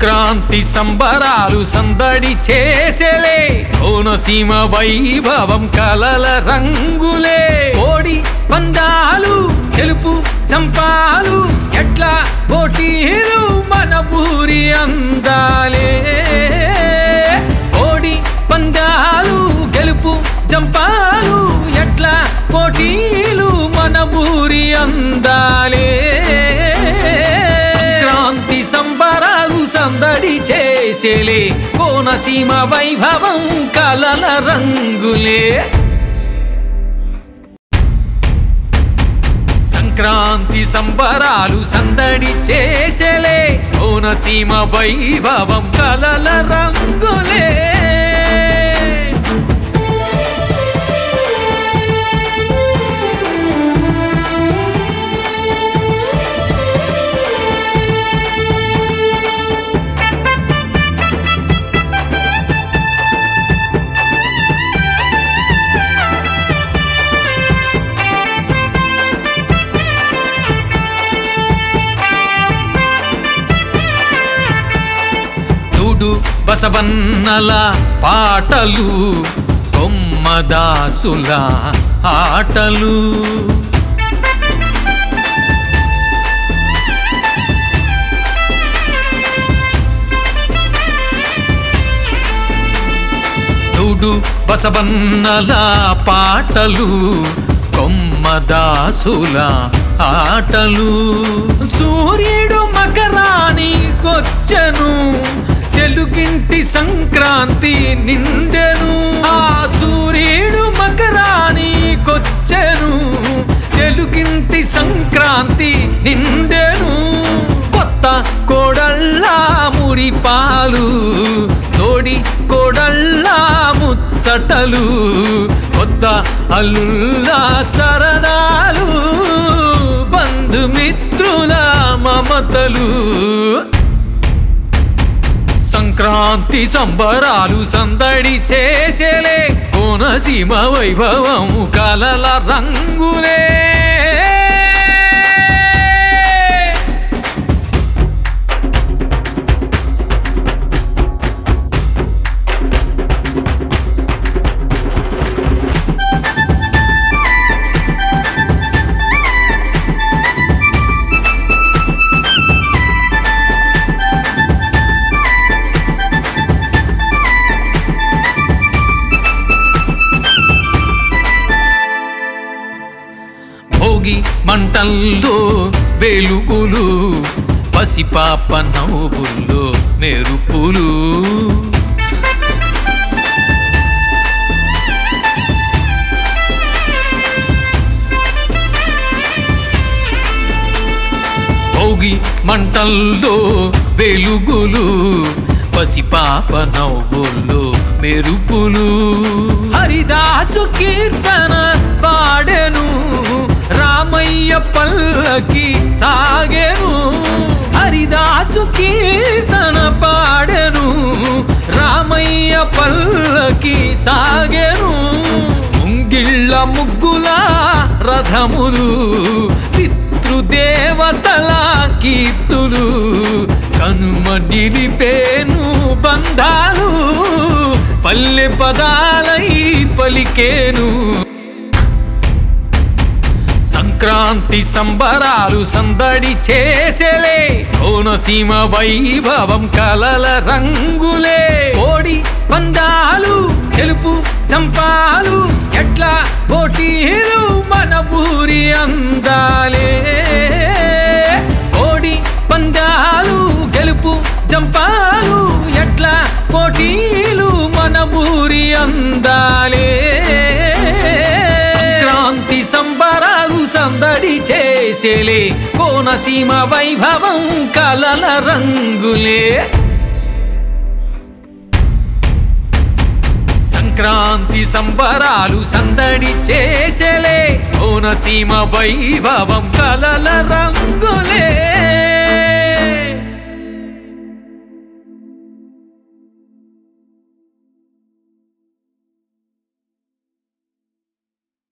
సంక్రాంతి సంబరాలు సందడి చేసేలే కోనసీమ వైభవం కలల రంగులే కోడి పందాలు తెలుపు చంపాలు ఎట్లా పోటీలు మన పూరి అందాలే కోడి పందాలు గెలుపు చంపాలు ఎట్లా పోటీలు మన ఊరి అందాలే సంక్రాంతి సంబరాలు సందడి చేసేలే కోనసీమ వైభవం కలల రంగులే సంక్రాంతి సంబరాలు సందడి చేసేలే కోనసీమ వైభవం కలల రంగులే చూడు బసవన్నల పాటలు కొమ్మదాసుల ఆటలు చూడు బసవన్నల పాటలు కొమ్మదాసుల ఆటలు సూర్యుడు మకరానికొచ్చను తెలుగింటి సంక్రాంతి నిండెను ఆ సూర్యుడు మకరానికొచ్చెను తెలుగింటి సంక్రాంతి నిండెను కొత్త కోడల్లా ముడిపాలు తోడి కోడల్లా ముచ్చటలు కొత్త అల్లుల్లా సరదాలు బంధుమిత్రుల మమతలు సంక్రాంతి సంబరాలు సందడి చేసేలే కోనసీమ వైభవం కలల రంగులే భోగి మంటల్లో వెలుగులు పసిపాప నవ్వుల్లో మెరుపులు భోగి మంటల్లో వెలుగులు పసిపాప నవ్వుల్లో మెరుపులు హరిదాసు కీర్తన పాడెను రామయ్య పల్లకి సాగెను హరిదాసు కీర్తన పాడెను రామయ్య పల్లకి సాగెను ముంగిళ్ళ ముగ్గుల రథములు పితృదేవతల కీర్తులు కనుమ నిలిపేను బంధాలు పల్లె పదాలై పలికేను సంక్రాంతి సంబరాలు సందడి చేసేలే కోనసీమ వైభవం కలల రంగులే కోడి పందాలు తెలుపు చంపాలు ఎట్లా పోటీలు మన ఊరి అందాలే కోడి పందాలు గెలుపు చంపాలు ఎట్లా పోటీలు మన ఊరి అందాలే సంక్రాంతి సంబరాలు సందడి చేసేలే కోనసీమ వైభవం కలల రంగులే సంక్రాంతి సంబరాలు సందడి చేసేలే కోనసీమ వైభవం కలల